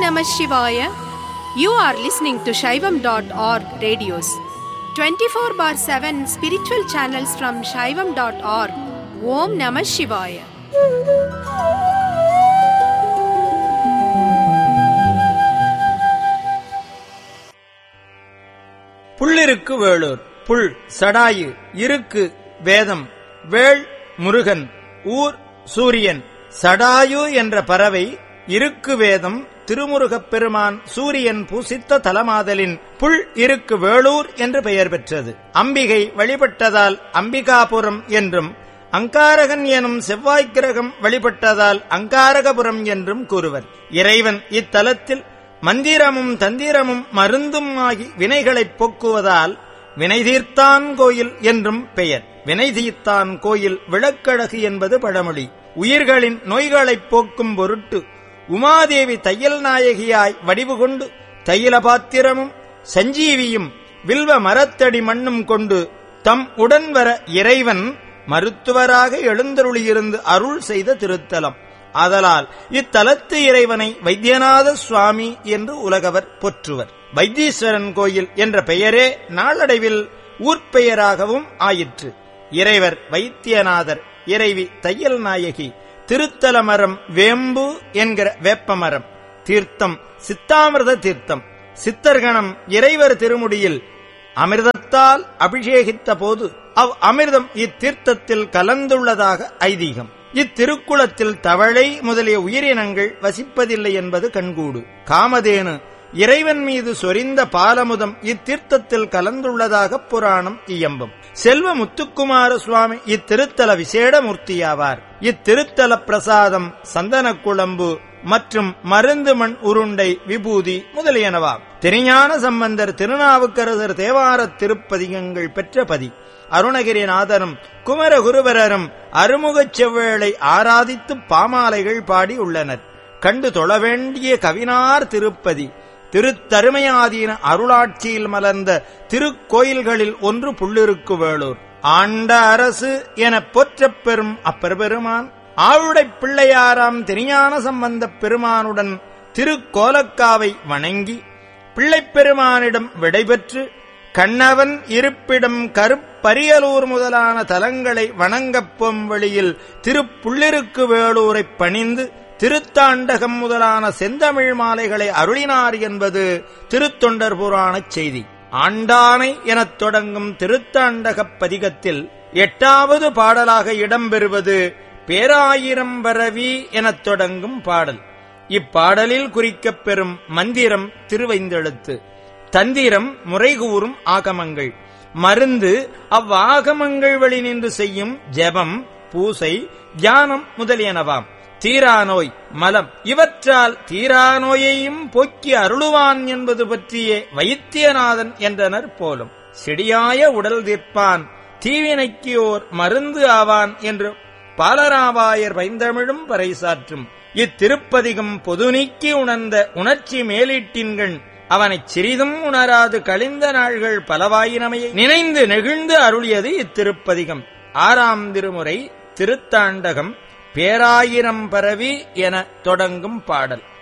Namah Shivaya. You are listening to Shaivam.org radios. 24 bar 7 spiritual channels from Shaivam.org. Om Namah Shivaya. புள்ளிருக்கு Velur புல் சடாயு இருக்கு வேதம் வேள் முருகன் ஊர் சூரியன் சடாயு என்ற பறவை இருக்கு வேதம் திருமுருகப் பெருமான் சூரியன் பூசித்த தலமாதலின் புல் இருக்கு வேளூர் என்று பெயர் பெற்றது அம்பிகை வழிபட்டதால் அம்பிகாபுரம் என்றும் அங்காரகன் எனும் செவ்வாய்க் கிரகம் வழிபட்டதால் அங்காரகபுரம் என்றும் கூறுவர் இறைவன் இத்தலத்தில் மந்திரமும் தந்திரமும் மருந்தும் ஆகி வினைகளைப் போக்குவதால் வினைதீர்த்தான் கோயில் என்றும் பெயர் வினைதீர்த்தான் கோயில் விளக்கழகு என்பது பழமொழி உயிர்களின் நோய்களைப் போக்கும் பொருட்டு உமாதேவி தையல் நாயகியாய் வடிவு கொண்டு தையல பாத்திரமும் சஞ்சீவியும் வில்வ மரத்தடி மண்ணும் கொண்டு தம் உடன் வர இறைவன் மருத்துவராக எழுந்தருளியிருந்து அருள் செய்த திருத்தலம் ஆதலால் இத்தலத்து இறைவனை வைத்தியநாத சுவாமி என்று உலகவர் போற்றுவர் வைத்தீஸ்வரன் கோயில் என்ற பெயரே நாளடைவில் ஊர்ப்பெயராகவும் ஆயிற்று இறைவர் வைத்தியநாதர் இறைவி தையல் நாயகி திருத்தல மரம் வேம்பு என்கிற வேப்பமரம் தீர்த்தம் சித்தாமிர்த தீர்த்தம் சித்தர்கணம் இறைவர் திருமுடியில் அமிர்தத்தால் அபிஷேகித்த போது அவ் அமிர்தம் இத்தீர்த்தத்தில் கலந்துள்ளதாக ஐதீகம் இத்திருக்குளத்தில் தவளை முதலிய உயிரினங்கள் வசிப்பதில்லை என்பது கண்கூடு காமதேனு இறைவன் மீது சொரிந்த பாலமுதம் இத்தீர்த்தத்தில் கலந்துள்ளதாக புராணம் இயம்பும் செல்வ முத்துக்குமார சுவாமி இத்திருத்தல விசேட மூர்த்தியாவார் இத்திருத்தல பிரசாதம் சந்தன குழம்பு மற்றும் மருந்து மண் உருண்டை விபூதி முதலியனவாம் திருஞான சம்பந்தர் திருநாவுக்கரசர் தேவார திருப்பதிகங்கள் பெற்ற பதி அருணகிரிநாதரும் குமரகுருவரரும் அருமுகச் செவ்வேளை ஆராதித்து பாமாலைகள் பாடி உள்ளனர் கண்டு தொழ வேண்டிய கவினார் திருப்பதி திருத்தருமையாதீன அருளாட்சியில் மலர்ந்த திருக்கோயில்களில் ஒன்று புள்ளிருக்கு வேளூர் ஆண்ட அரசு எனப் போற்றப் பெறும் அப்பெருமான் ஆளுடைப் பிள்ளையாராம் திருஞான சம்பந்தப் பெருமானுடன் திருக்கோலக்காவை வணங்கி பிள்ளைப் பெருமானிடம் விடைபெற்று கண்ணவன் இருப்பிடம் கருப்பரியலூர் முதலான தலங்களை வணங்கப் போம் வழியில் திருப்புள்ளிருக்கு வேளூரைப் பணிந்து திருத்தாண்டகம் முதலான செந்தமிழ் மாலைகளை அருளினார் என்பது திருத்தொண்டர் புராணச் செய்தி ஆண்டானை எனத் தொடங்கும் திருத்தாண்டகப் பதிகத்தில் எட்டாவது பாடலாக இடம்பெறுவது பேராயிரம் பரவி எனத் தொடங்கும் பாடல் இப்பாடலில் குறிக்கப் பெறும் மந்திரம் திருவைந்தெழுத்து தந்திரம் முறைகூறும் ஆகமங்கள் மருந்து அவ்வாகமங்கள் வழி நின்று செய்யும் ஜெபம் பூசை தியானம் முதலியனவாம் தீராநோய் மலம் இவற்றால் தீராநோயையும் போக்கி அருளுவான் என்பது பற்றியே வைத்தியநாதன் என்றனர் போலும் செடியாய உடல் தீர்ப்பான் தீவினைக்கு ஓர் மருந்து ஆவான் என்று பாலராவாயர் பைந்தமிழும் பறைசாற்றும் இத்திருப்பதிகம் பொது நீக்கி உணர்ந்த உணர்ச்சி மேலீட்டின்கண் அவனைச் சிறிதும் உணராது கழிந்த நாள்கள் பலவாயினமையை நினைந்து நெகிழ்ந்து அருளியது இத்திருப்பதிகம் ஆறாம் திருமுறை திருத்தாண்டகம் பேராயிரம் பரவி என தொடங்கும் பாடல்